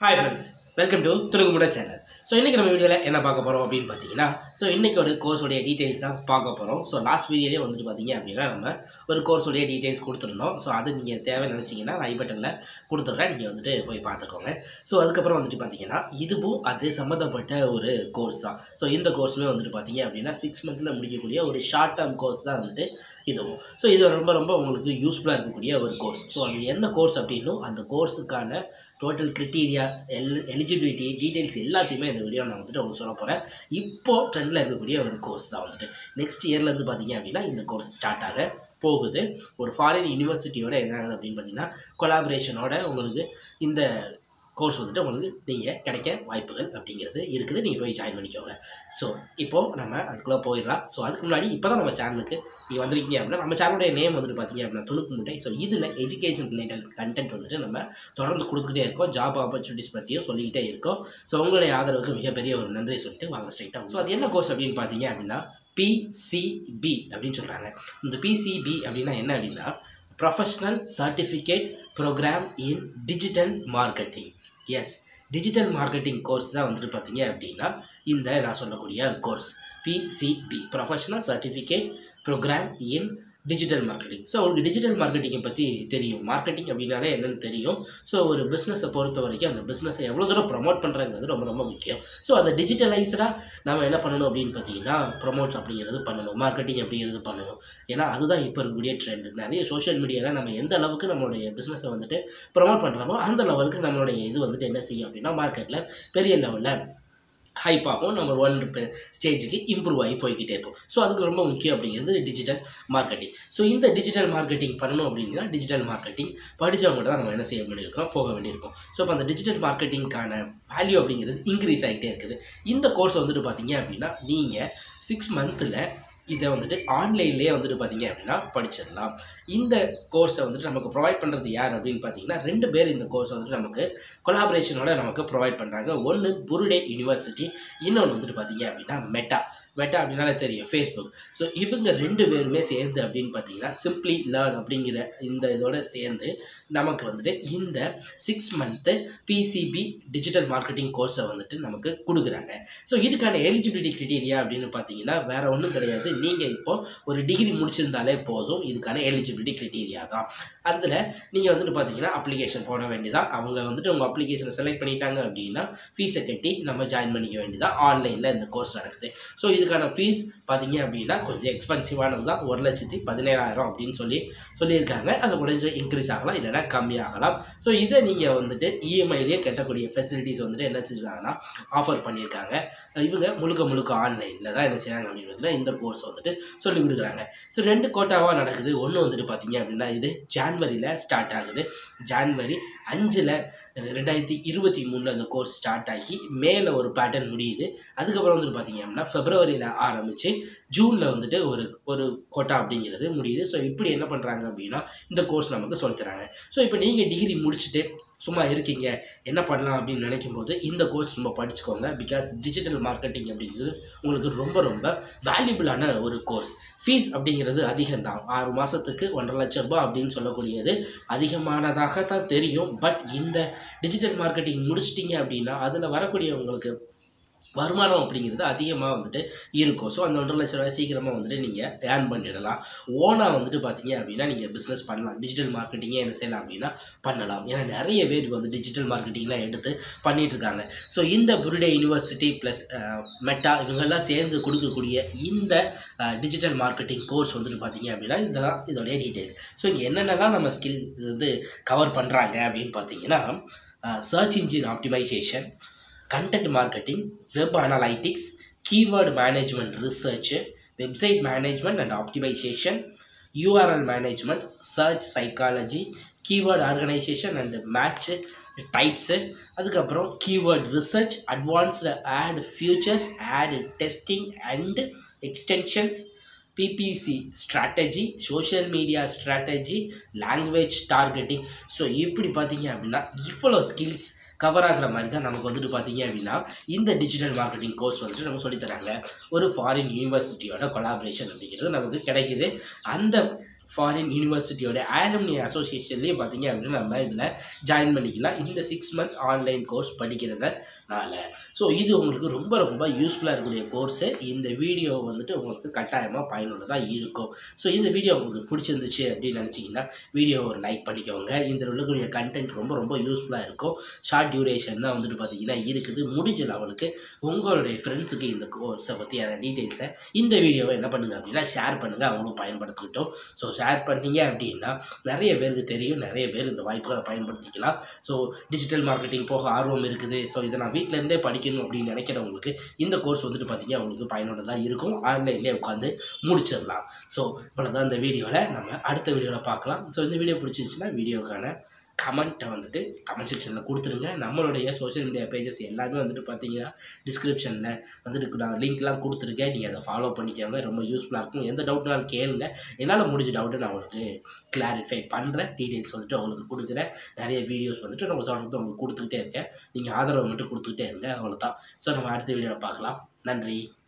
hi friends welcome to துணுக்குமுட channel so இன்றைக்கி நம்ம வீடியோவில் என்ன பார்க்க போகிறோம் அப்படின்னு பார்த்தீங்கன்னா ஸோ இன்றைக்கி ஒரு கோர்ஸோடைய டீட்டெயில்ஸ் தான் பார்க்க போகிறோம் ஸோ லாஸ்ட் வீடியோலேயே வந்துட்டு பார்த்தீங்க அப்படின்னா நம்ம ஒரு கோர்ஸோடைய டீட்டெயில்ஸ் கொடுத்துருந்தோம் ஸோ அது நீங்கள் தேவை நினச்சிங்கன்னா ஐ பட்டனில் கொடுத்துட்றேன் நீங்கள் வந்துட்டு போய் பார்த்துக்கோங்க ஸோ அதுக்கப்புறம் வந்துட்டு பார்த்தீங்கன்னா இதுவும் அது சம்மந்தப்பட்ட ஒரு கோர்ஸ் தான் ஸோ இந்த கோர்ஸுமே வந்துட்டு பார்த்தீங்க அப்படின்னா சிக்ஸ் மந்த்தில் முடிக்கக்கூடிய ஒரு ஷார்ட் டேர்ம் கோர்ஸ் தான் வந்துட்டு இதுவும் ஸோ இது ரொம்ப ரொம்ப உங்களுக்கு யூஸ்ஃபுல்லாக இருக்கக்கூடிய ஒரு கோர்ஸ் ஸோ அது என்ன கோர்ஸ் அப்படின்னும் அந்த கோர்ஸுக்கான total criteria L eligibility details எல்லாத்தையுமே இந்த வீடியோ நான் வந்துட்டு உங்களுக்கு சொல்ல போகிறேன் இப்போ ட்ரெண்டில் இருக்கக்கூடிய ஒரு கோர்ஸ் தான் வந்துட்டு நெக்ஸ்ட் இயர்லேருந்து பார்த்தீங்க அப்படின்னா இந்த கோர்ஸ் ஸ்டார்ட் ஆக போகுது ஒரு ஃபாரின் யூனிவர்சிட்டியோட என்ன ஆகுது அப்படின்னு பார்த்தீங்கன்னா கொலாபரேஷனோட உங்களுக்கு இந்த கோர்ஸ் வந்துட்டு உங்களுக்கு நீங்கள் கிடைக்க வாய்ப்புகள் அப்படிங்கிறது இருக்குது நீங்கள் போய் ஜாயின் பண்ணிக்கோங்க ஸோ இப்போது நம்ம அதுக்குள்ளே போயிடலாம் ஸோ அதுக்கு முன்னாடி இப்போ தான் நம்ம சேனலுக்கு நீங்கள் வந்திருக்கீங்க அப்படின்னா நம்ம சேனலுடைய நேம் வந்துட்டு பார்த்தீங்க அப்படின்னா துணுக்கு முட்டை ஸோ இதில் எஜுகேஷன் ரிலேட்டட் கண்டென்ட் வந்துட்டு நம்ம தொடர்ந்து கொடுத்துக்கிட்டே இருக்கோம் ஜாப் ஆப்பர்ச்சுனிட்டிஸ் பற்றியும் சொல்லிக்கிட்டே இருக்கோம் ஸோ உங்களுடைய ஆதரவுக்கு மிகப்பெரிய ஒரு நன்றி சொல்லிட்டு வாங்க ஸ்ட்ரைட்டாக ஸோ அது என்ன கோர்ஸ் அப்படின்னு பார்த்தீங்க அப்படின்னா பிசிபி அப்படின்னு சொல்கிறாங்க இந்த பிசிபி அப்படின்னா என்ன அப்படின்னா professional certificate programme in digital marketing yes digital marketing course தான் வந்துட்டு பார்த்தீங்க அப்படின்னா இந்த நான் சொல்லக்கூடிய course PCP professional certificate programme in digital marketing so உங்களுக்கு டிஜிட்டல் மார்க்கெட்டிங்கை பற்றி தெரியும் மார்க்கெட்டிங் அப்படின்னாலே என்னென்னு தெரியும் ஸோ ஒரு பிஸ்னஸை பொறுத்த வரைக்கும் அந்த பிஸ்னஸை எவ்வளோ தூரம் ப்ரொமோட் பண்ணுறங்கிறது ரொம்ப ரொம்ப முக்கியம் ஸோ அதை டிஜிட்டலைஸ்டாக நம்ம என்ன பண்ணணும் அப்படின்னு பார்த்தீங்கன்னா ப்ரொமோட்ஸ் அப்படிங்கிறது பண்ணணும் மார்க்கெட்டிங் அப்படிங்கிறது பண்ணணும் ஏன்னா அதுதான் இப்போ இருக்கக்கூடிய ட்ரெண்ட் நிறைய சோஷியல் மீடியாவில் நம்ம எந்த அளவுக்கு நம்மளுடைய பிஸ்னஸை வந்துட்டு ப்ரொமோட் பண்ணுறோமோ அந்த லெவலுக்கு நம்மளுடைய இது வந்துட்டு என்ன செய்யும் அப்படின்னா மார்க்கெட்டில் பெரிய லெவலில் ஹைப் ஆகும் நம்ம ஒன் ஸ்டேஜுக்கு இம்ப்ரூவ் ஆகி போய்கிட்டே இருக்கும் ஸோ அதுக்கு ரொம்ப முக்கியம் அப்படிங்கிறது டிஜிட்டல் மார்க்கெட்டிங் ஸோ இந்த டிஜிட்டல் மார்க்கெட்டிங் பண்ணணும் அப்படின்னா டிஜிட்டல் மார்க்கெட்டிங் படித்தவங்க தான் நம்ம என்ன செய்ய வேண்டியிருக்கோம் போக வேண்டியிருக்கோம் ஸோ இப்போ அந்த டிஜிட்டல் மார்க்கெட்டிங்க்கான வேல்யூ அப்படிங்கிறது இன்க்ரீஸ் ஆகிட்டே இருக்குது இந்த கோர்ஸ் வந்துட்டு பார்த்தீங்க அப்படின்னா நீங்கள் சிக்ஸ் மந்த்தில் இதை வந்துட்டு ஆன்லைன்லேயே வந்துட்டு பார்த்தீங்க அப்படின்னா படிச்சிடலாம் இந்த கோர்ஸை வந்துட்டு நமக்கு ப்ரொவைட் பண்ணுறது யார் அப்படின்னு பார்த்தீங்கன்னா ரெண்டு பேர் இந்த கோர்ஸை வந்துட்டு நமக்கு கொலாபரேஷனோட நமக்கு ப்ரொவைட் பண்ணுறாங்க ஒன்று புருடே யூனிவர்சிட்டி இன்னொன்று வந்துட்டு பார்த்தீங்க அப்படின்னா மெட்டா மெட்டா அப்படின்னாலே தெரியும் ஃபேஸ்புக் ஸோ இவங்க ரெண்டு பேருமே சேர்ந்து அப்படின்னு பார்த்தீங்கன்னா சிம்ப்ளி லேர்ன் அப்படிங்கிற இந்த இதோட சேர்ந்து நமக்கு வந்துட்டு இந்த six month PCP digital marketing கோர்ஸை வந்துட்டு நமக்கு கொடுக்குறாங்க ஸோ இதுக்கான எலிஜிபிலிட்டி க்ரிட்டீரியா அப்படின்னு பார்த்தீங்கன்னா வேறு ஒன்றும் கிடையாது நீங்கள் இப்போ ஒரு டிகிரி முடிச்சிருந்தாலே போதும் இதுக்கான எலிஜிபிலிட்டி க்ரிட்டீரியா தான் அதில் நீங்கள் வந்துட்டு பார்த்தீங்கன்னா அப்ளிகேஷன் போட வேண்டியதான் அவங்க வந்துட்டு உங்கள் அப்ளிகேஷனை செலக்ட் பண்ணிட்டாங்க அப்படின்னா ஃபீஸை கட்டி நம்ம ஜாயின் பண்ணிக்க வேண்டியதான் ஆன்லைனில் இந்த கோர்ஸ் நடக்குது ஸோ இதுக்கான ஃபீஸ் பார்த்தீங்க அப்படின்னா கொஞ்சம் எக்ஸ்பென்சிவானது தான் ஒரு லட்சத்தி பதினேழாயிரம் அப்படின்னு சொல்லி சொல்லியிருக்காங்க அது கொஞ்சம் இன்க்ரீஸ் ஆகலாம் இல்லைன்னா கம்மியாகலாம் ஸோ இதை நீங்கள் வந்துட்டு இஎம்ஐலேயே கட்டக்கூடிய ஃபெசிலிட்டிஸ் வந்துட்டு என்ன செஞ்சுருக்காங்கன்னா ஆஃபர் பண்ணியிருக்காங்க இவங்க முழுக்க முழுக்க ஆன்லைனில் தான் என்ன செய்கிறாங்க அப்படின்னு பார்த்தீங்கன்னா இந்த கோர்ஸ் வந்துட்டு சொல்லிக் கொடுக்குறாங்க ஸோ ரெண்டு கோட்டாவாக நடக்குது ஒன்று வந்துட்டு பார்த்தீங்க அப்படின்னா இது ஜான்வரியில் ஸ்டார்ட் ஆகுது ஜான்வரி அஞ்சில் ரெண்டாயிரத்தி இருபத்தி மூணில் அந்த கோர்ஸ் ஸ்டார்ட் ஆகி மேலே ஒரு பேட்டர்ன் முடியுது அதுக்கப்புறம் வந்துட்டு பார்த்தீங்க அப்படின்னா ஃபெப்ரவரியில் ஆரம்பித்து ஜூனில் வந்துட்டு ஒரு ஒரு கோட்டா அப்படிங்கிறது முடியுது ஸோ இப்படி என்ன பண்ணுறாங்க அப்படின்னா இந்த கோர்ஸ் நமக்கு சொல்லித்தராங்க ஸோ இப்போ நீங்கள் டிகிரி முடிச்சுட்டு சும்மா இருக்கீங்க என்ன பண்ணலாம் அப்படின்னு நினைக்கும் போது இந்த கோர்ஸ் ரொம்ப படிச்சுக்கோங்க பிகாஸ் டிஜிட்டல் மார்க்கெட்டிங் அப்படிங்கிறது உங்களுக்கு ரொம்ப ரொம்ப வேல்யூபிளான ஒரு கோர்ஸ் ஃபீஸ் அப்படிங்கிறது அதிகம்தான் ஆறு மாதத்துக்கு ஒன்றரை லட்சம் ரூபாய் அப்படின்னு சொல்லக்கூடியது அதிகமானதாக தான் தெரியும் பட் இந்த டிஜிட்டல் மார்க்கெட்டிங் முடிச்சிட்டிங்க அப்படின்னா அதில் வரக்கூடிய உங்களுக்கு வருமானம் அப்படிங்கிறது அதிகமாக வந்துட்டு இருக்கும் ஸோ அந்த ஒன்றரை லட்ச ரூபாய் சீக்கிரமாக வந்துட்டு நீங்கள் ஏர்ன் பண்ணிடலாம் ஓனாக வந்துட்டு பார்த்தீங்க அப்படின்னா நீங்கள் பிஸ்னஸ் பண்ணலாம் டிஜிட்டல் மார்க்கெட்டிங்கே என்ன செய்யலாம் அப்படின்னா பண்ணலாம் ஏன்னா நிறைய பேர் வந்து டிஜிட்டல் மார்க்கெட்டிங்லாம் எடுத்து பண்ணிட்டு இருக்காங்க ஸோ இந்த புருடே யூனிவர்சிட்டி ப்ளஸ் மெட்டா இவங்கெல்லாம் சேர்ந்து கொடுக்கக்கூடிய இந்த டிஜிட்டல் மார்க்கெட்டிங் கோர்ஸ் வந்துட்டு பார்த்தீங்க அப்படின்னா இதெல்லாம் இதோடைய டீட்டெயில்ஸ் ஸோ இங்கே என்னென்னலாம் நம்ம ஸ்கில் வந்து கவர் பண்ணுறாங்க அப்படின்னு பார்த்தீங்கன்னா search engine optimization content marketing web analytics keyword management research website management and optimization URL management search psychology keyword organization and match types அதுக்கப்புறம் keyword research advanced ad features ad testing and extensions PPC strategy social media strategy language targeting so இப்படி பார்த்தீங்க அப்படின்னா இவ்வளோ skills cover ஆகிற மாதிரி தான் நமக்கு வந்துட்டு பார்த்தீங்க அப்படின்னா இந்த டிஜிட்டல் மார்க்கெட்டிங் கோர்ஸ் வந்துட்டு நம்ம சொல்லித்தராங்க ஒரு ஃபாரின் யூனிவர்சிட்டியோட கொலாபரேஷன் அப்படிங்கிறது நமக்கு கிடைக்குது அந்த ஃபாரின் யூனிவர்சிட்டியோட ஆலம்னி அசோசியேஷன்லேயும் பார்த்தீங்க அப்படின்னா நம்ம இதில் ஜாயின் பண்ணிக்கலாம் இந்த சிக்ஸ் மந்த் ஆன்லைன் கோர்ஸ் படிக்கிறதுனால ஸோ இது உங்களுக்கு ரொம்ப ரொம்ப யூஸ்ஃபுல்லாக இருக்கக்கூடிய கோர்ஸு இந்த வீடியோ வந்துட்டு உங்களுக்கு கட்டாயமாக பயனுள்ளதாக இருக்கும் ஸோ இந்த வீடியோ உங்களுக்கு பிடிச்சிருந்துச்சு அப்படின்னு நினச்சிங்கன்னா வீடியோ ஒரு லைக் பண்ணிக்கோங்க இதில் உள்ளக்கூடிய கண்டென்ட் ரொம்ப ரொம்ப யூஸ்ஃபுல்லாக இருக்கும் ஷார்ட் டியூரேஷன் தான் வந்துட்டு பார்த்தீங்கன்னா இருக்குது முடிஞ்ச லெவலுக்கு உங்களுடைய ஃப்ரெண்ட்ஸுக்கு இந்த கோர்ஸை பற்றியான டீட்டெயில்ஸை இந்த வீடியோவை என்ன பண்ணுங்க அப்படின்னா ஷேர் பண்ணுங்கள் அவங்களும் பயன்படுத்திக்கிட்டோம் ஸோ ஷேர் பண்ணீங்க அப்படின்னா நிறைய பேருக்கு தெரியும் நிறைய பேர் இந்த வாய்ப்புகளை பயன்படுத்திக்கலாம் ஸோ டிஜிட்டல் மார்க்கெட்டிங் போக ஆர்வம் இருக்குது ஸோ இதை நான் வீட்டில் இருந்தே படிக்கணும் அப்படின்னு நினைக்கிறவங்களுக்கு இந்த கோர்ஸ் வந்துட்டு பார்த்தீங்கன்னா உங்களுக்கு பயனுள்ளதாக இருக்கும் ஆன்லைன்லேயே உட்காந்து முடிச்சிடலாம் ஸோ இவ்வளோதான் இந்த வீடியோவில் நம்ம அடுத்த வீடியோவில் பார்க்கலாம் ஸோ இந்த வீடியோ பிடிச்சிருந்துச்சுன்னா வீடியோக்கான கமெண்ட்டை வந்துட்டு கமெண்ட் செக்ஷனில் கொடுத்துருங்க நம்மளுடைய சோஷியல் மீடியா பேஜஸ் எல்லாமே வந்துட்டு பார்த்தீங்கன்னா டிஸ்கிரிப்ஷனில் வந்துட்டு நான் லிங்க்லாம் கொடுத்துருக்கேன் நீங்கள் அதை ஃபாலோ பண்ணிக்கோங்க ரொம்ப யூஸ்ஃபுல்லாக இருக்கும் எந்த டவுட்னாலும் கேளுங்க என்னால் முடிஞ்ச டவுட்டை நான் உங்களுக்கு கிளாரிஃபை பண்ணுறேன் டீட்டெயில்ஸ் வந்துட்டு உங்களுக்கு கொடுக்குறேன் நிறைய வீடியோஸ் வந்துட்டு நம்ம தொடர்ந்து உங்களுக்கு கொடுத்துக்கிட்டே இருக்கேன் நீங்கள் ஆதரவு மட்டும் கொடுத்துக்கிட்டே இருங்க அவ்வளோதான் ஸோ நம்ம அடுத்த வீடியோவில் பார்க்கலாம் நன்றி